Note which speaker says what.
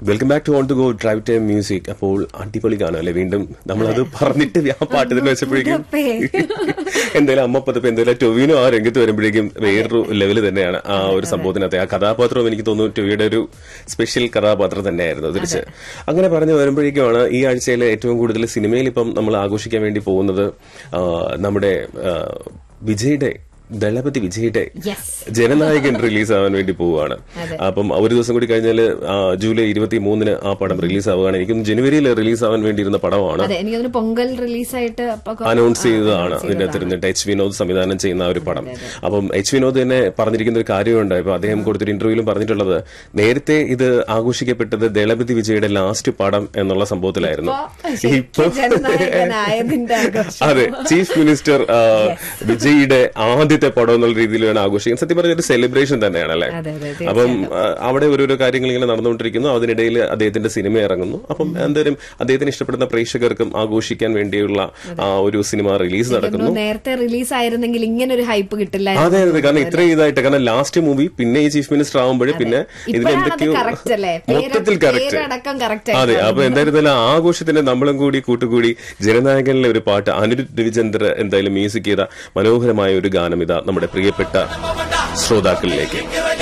Speaker 1: Welcome back to on to go drive time music അപ്പോൾ അടിപൊളി കാണും അല്ലെ വീണ്ടും നമ്മളത് പറഞ്ഞിട്ട് ആ പാട്ട് തന്നെ വെച്ചപ്പോഴേക്കും
Speaker 2: പതപ്പേ.
Speaker 1: എന്തായാലും അമ്മ പതപ്പ് എന്തായാലും ടൊവിനോ ആ രംഗത്ത് വരുമ്പോഴേക്കും വേറൊരു ലെവൽ തന്നെയാണ് ആ ഒരു സംഭവത്തിനകത്തെ ആ കഥാപാത്രവും എനിക്ക് തോന്നുന്നു ടൊവിയുടെ ഒരു സ്പെഷ്യൽ കഥാപാത്രം തന്നെയായിരുന്നു തിരിച്ച് അങ്ങനെ പറഞ്ഞു വരുമ്പോഴേക്കുമാണ് ഈ ആഴ്ചയിലെ ഏറ്റവും കൂടുതൽ സിനിമയിൽ ഇപ്പം നമ്മൾ ആഘോഷിക്കാൻ വേണ്ടി പോകുന്നത് ആ, നമ്മുടെ ആ, വിജയുടെ ദളപതി വിജയുടെ
Speaker 2: Yes.
Speaker 1: ജനനായകൻ റിലീസ് ആവാൻ വേണ്ടി പോവുകയാണ്
Speaker 2: അതെ.
Speaker 1: അപ്പം ഒരു ദിവസം കൂടി കഴിഞ്ഞാൽ ജൂലൈ ഇരുപത്തി മൂന്നിന് ആ പടം റിലീസ് ആവുകയാണ് എനിക്കും ജനുവരിയിൽ റിലീസ് ആവാൻ വേണ്ടിയിരുന്ന പടമാണ്
Speaker 2: അതെ എനിക്ക് തോന്നുന്നു പൊങ്കൽ റിലീസായിട്ട്
Speaker 1: അനൗൺസ് ചെയ്തതാണ് ഇതിന്റെ തിരുന്നിട്ട് എച്ച് വിനോദ് സംവിധാനം ചെയ്യുന്ന ആ ഒരു പടം അപ്പം എച്ച് വിനോദ് തന്നെ പറഞ്ഞിരിക്കുന്ന ഒരു കാര്യമുണ്ട് ഇപ്പൊ അദ്ദേഹം കൊടുത്തൊരു ഇന്റർവ്യൂവിലും പറഞ്ഞിട്ടുള്ളത് നേരത്തെ ഇത് ആഘോഷിക്കപ്പെട്ടത് ദളപതി വിജയുടെ ലാസ്റ്റ് പടം എന്നുള്ള സംഭവത്തിലായിരുന്നു
Speaker 2: ഇപ്പൊ ജനനായകനായതിന്റെ ആഘോഷം
Speaker 1: അതെ ചീഫ് മിനിസ്റ്റർ ആ, വിജയുടെ ആദ്യത്തെ പടം എന്നുള്ള രീതിയിൽ വേണം ആഘോഷിക്കാൻ സത്യം പറഞ്ഞ ഒരു സെലിബ്രേഷൻ തന്നെയാണ് അല്ലെ
Speaker 2: അതെ, അതെ,
Speaker 1: അപ്പം ആ, അവിടെ ഓരോരോ കാര്യങ്ങൾ ഇങ്ങനെ നടന്നുകൊണ്ടിരിക്കുന്നു അതിനിടയിൽ അദ്ദേഹത്തിന്റെ സിനിമ ഇറങ്ങുന്നു അപ്പം എന്തായാലും അദ്ദേഹത്തിന് ഇഷ്ടപ്പെടുന്ന പ്രേക്ഷകർക്കും ആഘോഷിക്കാൻ വേണ്ടിയുള്ള ആ ഒരു സിനിമ റിലീസ് നടക്കുന്നു
Speaker 2: തോന്നുന്നു നേരത്തെ റിലീസ് ആയിരുന്നെങ്കിൽ ഇങ്ങനെ ഒരു ഹൈപ്പ് കിട്ടില്ല
Speaker 1: അതെ അതെ കാരണം ഇത്രയും ഇതായിട്ട് കാരണം ലാസ്റ്റ് മൂവി പിന്നെ ഈ ചീഫ് മിനിസ്റ്റർ ആകുമ്പോഴേ പിന്നെ ഇതിൽ
Speaker 2: ഇപ്പോഴാണ് അത്
Speaker 1: എന്തൊക്കെയോ
Speaker 2: correct അല്ലേ? പേര്
Speaker 1: മൊത്തത്തിൽ കറക്റ്റ്
Speaker 2: പേരടക്കം correct ആയി
Speaker 1: അതെ അപ്പൊ എന്തായിരുന്നാലും ആ ആഘോഷത്തിന് നമ്മളും കൂടി കൂട്ടുകൂടി ജനനായകനിലെ ഒരു പാട്ട് അനിരുദ്ധ് രവിചന്ദ്ര എന്തായാലും മ്യൂസിക് ചെയ്ത മനോഹരമായ ഒരു ഗാനം ഇതാ നമ്മുടെ പ്രിയപ്പെട്ട ശ്രോതാക്കളിലേക്ക്